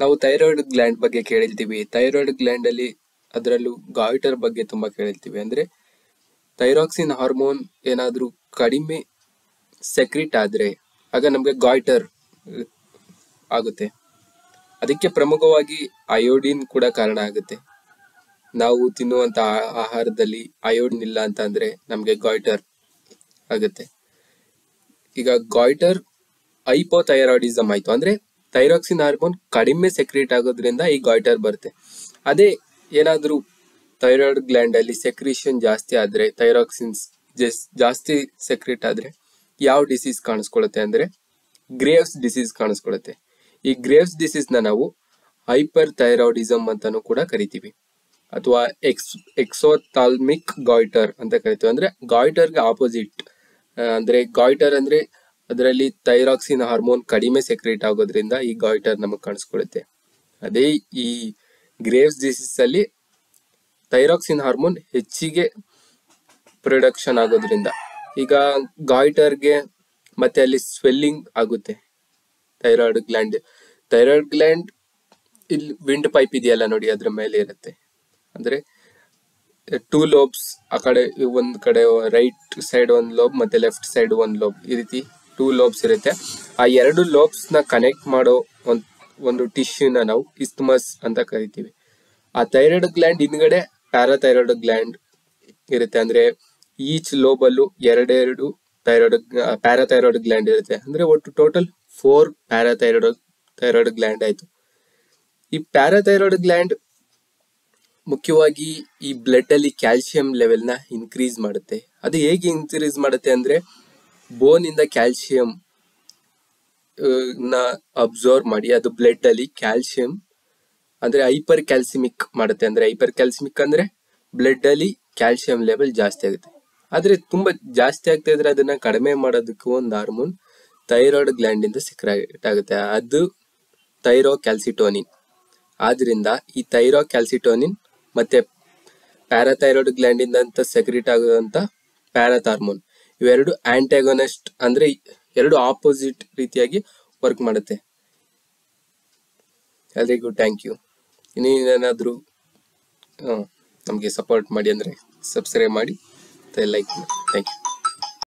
ನಾವು thyroid gland ಬಗ್ಗೆ ಕೇಳಿರ್ತೀವಿ thyroid gland ಅಲ್ಲಿ ಅದರಲ್ಲೂ ಗಾಯ್ಟರ್ ಬಗ್ಗೆ ತುಂಬಾ ಕೇಳಿರ್ತೀವಿ ಅಂದ್ರೆ ಥೈರಾಕ್ಸಿನ್ ಹಾರ್ಮೋನ್ ಏನಾದ್ರೂ ಕಡಿಮೆ ಸೆಕ್ರಿಟ್ ಆದ್ರೆ ಆಗ ನಮ್ಗೆ ಗಾಯ್ಟರ್ ಆಗುತ್ತೆ ಅದಕ್ಕೆ ಪ್ರಮುಖವಾಗಿ ಅಯೋಡಿನ್ ಕೂಡ ಕಾರಣ ಆಗುತ್ತೆ ನಾವು ತಿನ್ನುವಂತ ಆ- ಆಹಾರದಲ್ಲಿ ಅಯೋಡಿನ್ ಇಲ್ಲ ಅಂತ ಅಂದ್ರೆ ನಮ್ಗೆ ಗಾಯ್ಟರ್ ಆಗುತ್ತೆ ಈಗ ಗಾಯ್ಟರ್ ಹೈಪೋಥೈರಾಯ್ಡಿಸಮ್ ಆಯ್ತು ಅಂದ್ರೆ ಥೈರಾಕ್ಸಿನ್ ಹಾರ್ಮೋನ್ ಕಡಿಮೆ ಸೆಕ್ರೇಟ್ ಆಗೋದ್ರಿಂದ ಈ ಗಾಯ್ಟರ್ ಬರುತ್ತೆ ಅದೇ ಏನಾದ್ರೂ ಥೈರಾಯ್ಡ್ ಗ್ಲ್ಯಾಂಡ್ ಅಲ್ಲಿ ಸೆಕ್ರೇಷನ್ ಜಾಸ್ತಿ ಆದ್ರೆ ಥೈರಾಕ್ಸಿನ್ಸ್ ಜಾಸ್ತಿ ಸೆಕ್ರೇಟ್ ಆದ್ರೆ ಯಾವ ಡಿಸೀಸ್ ಕಾಣಿಸ್ಕೊಳ್ಳುತ್ತೆ ಅಂದ್ರೆ ಗ್ರೇವ್ಸ್ ಡಿಸೀಸ್ ಕಾಣಿಸ್ಕೊಳ್ಳುತ್ತೆ ಈ ಗ್ರೇವ್ಸ್ ಡಿಸೀಸ್ ನ ನಾವು ಹೈಪರ್ ಥೈರಾಯ್ಡಿಸಮ್ ಅಂತಾನೂ ಕೂಡ ಕರಿತೀವಿ ಅಥವಾ ಎಕ್ಸ್ ಎಕ್ಸೋಥಾಲ್ಮಿಕ್ ಗಾಯ್ಟರ್ ಅಂತ ಕರಿತೀವಿ ಅಂದ್ರೆ ಗಾಯ್ಟರ್ಗೆ ಆಪೋಸಿಟ್ ಅಂದ್ರೆ ಗಾಯ್ಟರ್ ಅಂದ್ರೆ ಅದರಲ್ಲಿ ಥೈರಾಕ್ಸಿನ್ ಹಾರ್ಮೋನ್ ಕಡಿಮೆ ಸೆಕ್ರೇಟ್ ಆಗೋದ್ರಿಂದ ಈ ಗಾಯ್ಟರ್ ನಮಗೆ ಕಾಣಿಸ್ಕೊಳ್ಳುತ್ತೆ ಅದೇ ಈ ಗ್ರೇವ್ಸ್ ಡಿಸೀಸ್ ಅಲ್ಲಿ ಥೈರಾಕ್ಸಿನ್ ಹಾರ್ಮೋನ್ ಹೆಚ್ಚಿಗೆ ಪ್ರೊಡಕ್ಷನ್ ಆಗೋದ್ರಿಂದ ಈಗ ಗಾಯ್ಟರ್ಗೆ ಮತ್ತೆ ಅಲ್ಲಿ ಸ್ವೆಲ್ಲಿಂಗ್ ಆಗುತ್ತೆ ಥೈರಾಯ್ಡ್ ಗ್ಲ್ಯಾಂಡ್ ಥೈರಾಯ್ಡ್ ಗ್ಲ್ಯಾಂಡ್ ಇಲ್ಲಿ ವಿಂಡ್ ಪೈಪ್ ಇದೆಯಲ್ಲ ನೋಡಿ ಅದ್ರ ಮೇಲೆ ಇರುತ್ತೆ ಅಂದ್ರೆ ಟೂ ಲೋಬ್ಸ್ ಆ ಕಡೆ ಒಂದ್ ಕಡೆ ರೈಟ್ ಸೈಡ್ ಒಂದ್ ಲೋಬ್ ಮತ್ತೆ ಲೆಫ್ಟ್ ಸೈಡ್ ಒಂದ್ ಲೋಬ್ ಈ ರೀತಿ ಟೂ ಲೋಬ್ಸ್ ಇರುತ್ತೆ ಆ ಎರಡು ಲೋಬ್ಸ್ ನ ಕನೆಕ್ಟ್ ಮಾಡೋ ಒಂದ್ ಒಂದು ಟಿಶ್ಯೂನ ನಾವು ಇಸ್ಮಸ್ ಅಂತ ಕರಿತೀವಿ ಆ ಥೈರಾಯ್ಡ್ ಗ್ಲ್ಯಾಂಡ್ ಹಿಂದ್ಗಡೆ ಪ್ಯಾರಾಥೈರಾಯ್ಡ್ ಗ್ಲ್ಯಾಂಡ್ ಇರುತ್ತೆ ಅಂದ್ರೆ ಈಚ್ ಲೋಬಲ್ಲೂ ಎರಡೆರಡು ಥೈರಾಯ್ಡ್ ಪ್ಯಾರಾಥೈರಾಯ್ಡ್ ಗ್ಲ್ಯಾಂಡ್ ಇರುತ್ತೆ ಅಂದ್ರೆ ಒಟ್ಟು total four parathyroid thyroid gland ಆಯ್ತು ಈ ಪ್ಯಾರಾಥೈರಾಯ್ಡ್ ಗ್ಲ್ಯಾಂಡ್ ಮುಖ್ಯವಾಗಿ ಈ ಬ್ಲಡ್ ಅಲ್ಲಿ ಕ್ಯಾಲ್ಸಿಯಂ ಲೆವೆಲ್ ನ ಇನ್ಕ್ರೀಸ್ ಮಾಡುತ್ತೆ ಅದು ಹೇಗೆ ಇನ್ಕ್ರೀಸ್ ಮಾಡುತ್ತೆ ಅಂದ್ರೆ ಬೋನ್ ಇಂದ ಕ್ಯಾಲ್ಸಿಯಂ ನ ಅಬ್ಸರ್ವ್ ಮಾಡಿ ಅದು ಬ್ಲಡ್ ಅಲ್ಲಿ ಕ್ಯಾಲ್ಸಿಯಂ ಅಂದ್ರೆ ಹೈಪರ್ ಕ್ಯಾಲ್ಸಿಮಿಕ್ ಮಾಡುತ್ತೆ ಅಂದ್ರೆ ಹೈಪರ್ ಕ್ಯಾಲ್ಸಿಮಿಕ್ ಅಂದ್ರೆ ಬ್ಲಡ್ ಅಲ್ಲಿ ಕ್ಯಾಲ್ಸಿಯಂ ಲೆವೆಲ್ ಜಾಸ್ತಿ ಆಗುತ್ತೆ ಆದ್ರೆ ತುಂಬಾ ಜಾಸ್ತಿ ಆಗ್ತಾ ಇದ್ರೆ ಅದನ್ನ ಕಡಿಮೆ ಮಾಡೋದಕ್ಕೂ ಒಂದು ಹಾರ್ಮೋನ್ ಥೈರಾಯ್ಡ್ ಗ್ಲ್ಯಾಂಡ್ ಇಂದ ಸಿಕ್ರೇಟ್ ಆಗುತ್ತೆ ಅದು ಥೈರೋ ಕ್ಯಾಲ್ಸಿಟೋನಿನ್ ಆದ್ರಿಂದ ಈ ಥೈರೋ ಕ್ಯಾಲ್ಸಿಟೋನಿನ್ ಮತ್ತೆ ಪ್ಯಾರಾಥೈರಾಯ್ಡ್ ಗ್ಲ್ಯಾಂಡ್ ಇಂದ ಅಂತ ಸೆಕ್ರೇಟ್ ಆಗುವಂತ ಪ್ಯಾರಾಥಾರ್ಮೋನ್ ಇವೆರಡು ಆಂಟಾಗೋನಿಸ್ಟ್ ಅಂದ್ರೆ ಎರಡು ಆಪೋಸಿಟ್ ರೀತಿಯಾಗಿ ವರ್ಕ್ ಮಾಡುತ್ತೆ ಎಲ್ರಿಗೂ ಥ್ಯಾಂಕ್ ಯು ಇನ್ನೇನಾದ್ರೂ ನಮಗೆ ಸಪೋರ್ಟ್ ಮಾಡಿ ಅಂದ್ರೆ ಸಬ್ಸ್ಕ್ರೈಬ್ ಮಾಡಿ ಲೈಕ್ ಮಾಡಿ ಥ್ಯಾಂಕ್ ಯು